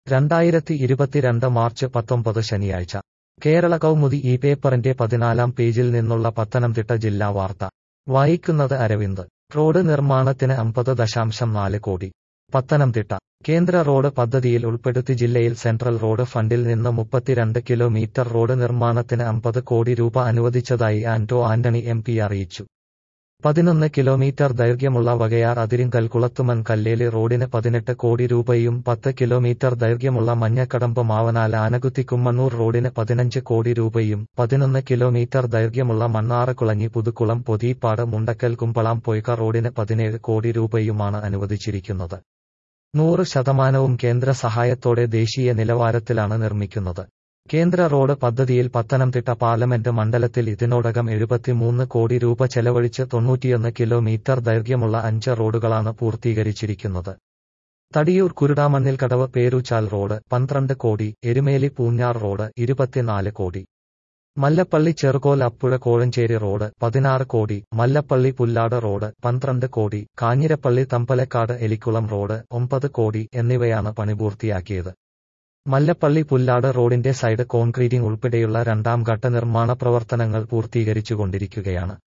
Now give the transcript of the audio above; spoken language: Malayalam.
രണ്ടായിരത്തി ഇരുപത്തിരണ്ട് മാർച്ച് പത്തൊമ്പത് ശനിയാഴ്ച കേരള കൗമുദി ഈ പേപ്പറിന്റെ പതിനാലാം പേജിൽ നിന്നുള്ള പത്തനംതിട്ട ജില്ലാ വാർത്ത വായിക്കുന്നത് അരവിന്ദ് റോഡ് നിർമ്മാണത്തിന് അമ്പത് ദശാംശം നാല് കോടി പത്തനംതിട്ട കേന്ദ്ര റോഡ് പദ്ധതിയിൽ ഉൾപ്പെടുത്തി ജില്ലയിൽ സെൻട്രൽ റോഡ് ഫണ്ടിൽ നിന്ന് മുപ്പത്തിരണ്ട് കിലോമീറ്റർ റോഡ് നിർമ്മാണത്തിന് അമ്പത് കോടി രൂപ അനുവദിച്ചതായി ആന്റോ ആന്റണി എം പി അറിയിച്ചു പതിനൊന്ന് കിലോമീറ്റർ ദൈർഘ്യമുള്ള വകയാർ അതിരിങ്കൽ കുളത്തുമൻ കല്ലേലി റോഡിന് പതിനെട്ട് കോടി രൂപയും പത്ത് കിലോമീറ്റർ ദൈർഘ്യമുള്ള മഞ്ഞക്കടമ്പ് മാവനാൽ ആനകുത്തി കുമ്മണ്ണൂർ റോഡിന് പതിനഞ്ച് കോടി രൂപയും പതിനൊന്ന് കിലോമീറ്റർ ദൈർഘ്യമുള്ള മണ്ണാറക്കുളഞ്ഞി പുതുക്കുളം പൊതിപ്പാട് മുണ്ടക്കൽ കുമ്പളാം പൊയ്ക്ക റോഡിന് പതിനേഴ് കോടി രൂപയുമാണ് അനുവദിച്ചിരിക്കുന്നത് നൂറ് ശതമാനവും കേന്ദ്ര സഹായത്തോടെ ദേശീയ നിലവാരത്തിലാണ് നിർമ്മിക്കുന്നത് കേന്ദ്ര റോഡ് പദ്ധതിയിൽ പത്തനംതിട്ട പാർലമെന്റ് മണ്ഡലത്തിൽ ഇതിനോടകം എഴുപത്തിമൂന്ന് കോടി രൂപ ചെലവഴിച്ച് തൊണ്ണൂറ്റിയൊന്ന് കിലോമീറ്റർ ദൈർഘ്യമുള്ള അഞ്ച് റോഡുകളാണ് പൂർത്തീകരിച്ചിരിക്കുന്നത് തടിയൂർ കുരുടാമണ്ണിൽ കടവ് പേരുച്ചാൽ റോഡ് പന്ത്രണ്ട് കോടി എരുമേലി പൂഞ്ഞാർ റോഡ് ഇരുപത്തിനാല് കോടി മല്ലപ്പള്ളി ചെറുകോൽ അപ്പുഴ കോഴഞ്ചേരി റോഡ് പതിനാറ് കോടി മല്ലപ്പള്ളി പുല്ലാട് റോഡ് പന്ത്രണ്ട് കോടി കാഞ്ഞിരപ്പള്ളി തമ്പലക്കാട് എലിക്കുളം റോഡ് ഒമ്പത് കോടി എന്നിവയാണ് പണി പൂർത്തിയാക്കിയത് മല്ലപ്പള്ളി പുല്ലാട് റോഡിന്റെ സൈഡ് കോൺക്രീറ്റിംഗ് ഉൾപ്പെടെയുള്ള രണ്ടാം ഘട്ട നിർമ്മാണ പ്രവർത്തനങ്ങൾ പൂർത്തീകരിച്ചുകൊണ്ടിരിക്കുകയാണ്